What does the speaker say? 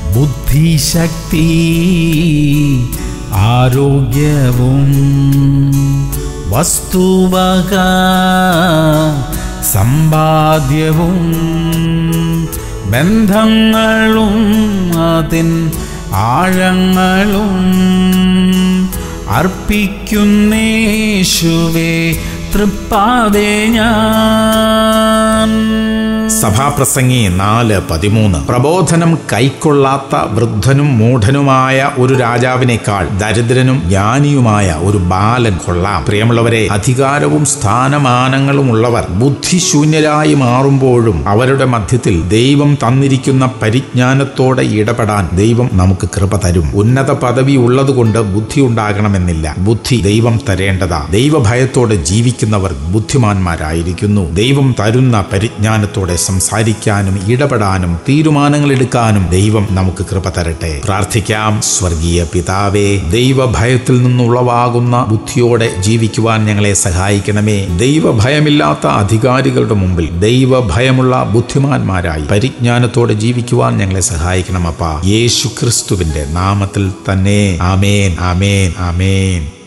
ബുദ്ധിശക്തി ആരോഗ്യവും വസ്തുവക സമ്പാദ്യവും ബന്ധങ്ങളും അതിൻ ആഴങ്ങളും അർപ്പിക്കുന്നേശുവേ തൃപ്പാതെ ഞാൻ സഭാപ്രസംഗി നാല് പതിമൂന്ന് പ്രബോധനം കൈക്കൊള്ളാത്ത വൃദ്ധനും മൂഢനുമായ ഒരു രാജാവിനേക്കാൾ ദരിദ്രനും ജ്ഞാനിയുമായ ഒരു ബാലൻ കൊള്ളാം പ്രിയമുള്ളവരെ അധികാരവും സ്ഥാനമാനങ്ങളും ഉള്ളവർ ബുദ്ധിശൂന്യരായി മാറുമ്പോഴും അവരുടെ മധ്യത്തിൽ ദൈവം തന്നിരിക്കുന്ന പരിജ്ഞാനത്തോടെ ഇടപെടാൻ ദൈവം നമുക്ക് കൃപ തരും ഉന്നത പദവി ഉള്ളതുകൊണ്ട് ബുദ്ധി ഉണ്ടാകണമെന്നില്ല ബുദ്ധി ദൈവം തരേണ്ടതാ ദൈവഭയത്തോടെ ജീവിക്കുന്നവർ ബുദ്ധിമാന്മാരായിരിക്കുന്നു ദൈവം തരുന്ന പരിജ്ഞാനത്തോടെ സംസാരിക്കാനും ഇടപെടാനും തീരുമാനങ്ങൾ എടുക്കാനും ദൈവം നമുക്ക് കൃപ തരട്ടെ പ്രാർത്ഥിക്കാം സ്വർഗീയ പിതാവേ ദൈവഭയത്തിൽ നിന്നുളവാകുന്ന ബുദ്ധിയോടെ ജീവിക്കുവാൻ ഞങ്ങളെ സഹായിക്കണമേ ദൈവഭയമില്ലാത്ത അധികാരികളുടെ മുമ്പിൽ ദൈവഭയമുള്ള ബുദ്ധിമാന്മാരായി പരിജ്ഞാനത്തോടെ ജീവിക്കുവാൻ ഞങ്ങളെ സഹായിക്കണമപ്പ യേശു ക്രിസ്തുവിന്റെ നാമത്തിൽ തന്നെ ആമേൻ ആമേൻ ആമേൻ